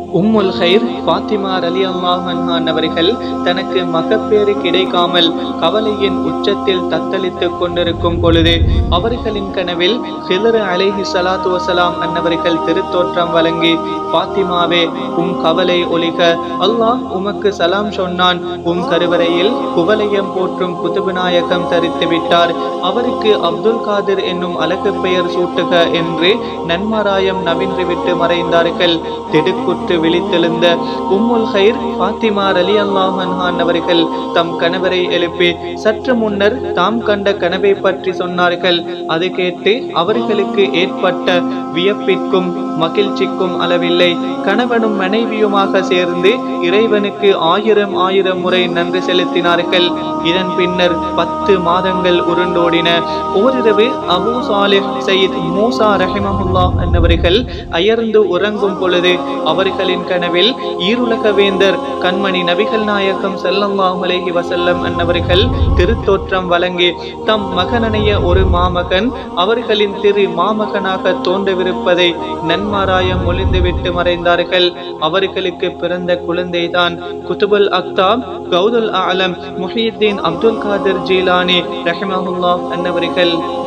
உம்முல் ஹைர் ஃபாத்திமா அலி அல்லாஹன் அவர்கள் தனக்கு மகப்பேறு கிடைக்காமல் கவலையின் உச்சத்தில் தத்தளித்துக் கொண்டிருக்கும் பொழுது அவர்களின் கனவில் ஹிலர் அலைஹி ஸலாத்து வஸலாம் அன்னவர்கள் திருத்தோற்றம் வழங்கி ஃபாத்திமாவே உம் கவலை ஒலிக அல்லாஹ் உமக்கு சலாம் சொன்னான் உம் கருவறையில் குவலயம் போற்றும் குதுபுநாயகம் தரித்து விட்டார் அவருக்கு அப்துல் காதிர் என்னும் அழகு பெயர் சூட்டுக என்று நன்மாராயம் நவின்று விட்டு மறைந்தார்கள் திடுக்குற்று விழித்தெழுந்த உம்முல் ஹைர் ஃபாத்திமா அலி அல்லாஹன் அவர்கள் தம் கணவரை எழுப்பி சற்று முன்னர் தாம் கண்ட கனவை பற்றி சொன்னார்கள் அது கேட்டு அவர்களுக்கு ஏற்பட்ட வியப்பிற்கும் மகிழ்ச்சிக்கும் அளவில்லை கணவனும் மனைவியுமாக சேர்ந்து இறைவனுக்கு ஆயிரம் ஆயிரம் முறை நன்றி செலுத்தினார்கள் இதன் பின்னர் பத்து மாதங்கள் உருண்டோடின ஓரிரவு அபூ சாலிஹ் சயீத் மூசா ரஹிமஹுல்லா என்பவர்கள் அயர்ந்து உறங்கும் பொழுது அவர்களின் கனவில் ஈருலக வேந்தர் கண்மணி நபிகள் நாயகம் ஸல்லல்லாஹு அலைஹி வஸல்லம் என்பவர்கள் திருத்தோற்றம் வழங்கி தம் மகனனைய ஒரு மாமகன் அவர்களின் திரு மாமகனாக தோன்றவிருப்பதை நன்மாராயம் ஒளிந்துவிட்டு மறைந்தார்கள் அவர்களுக்கு பிறந்த குழந்தைதான் குதுபுல் அக்தாப் கௌதுல் ஆலம் முஹியுத்தீன் அப்துல் காதிர் ஜீலானி ரஹிமஹுல்லா என்பவர்கள்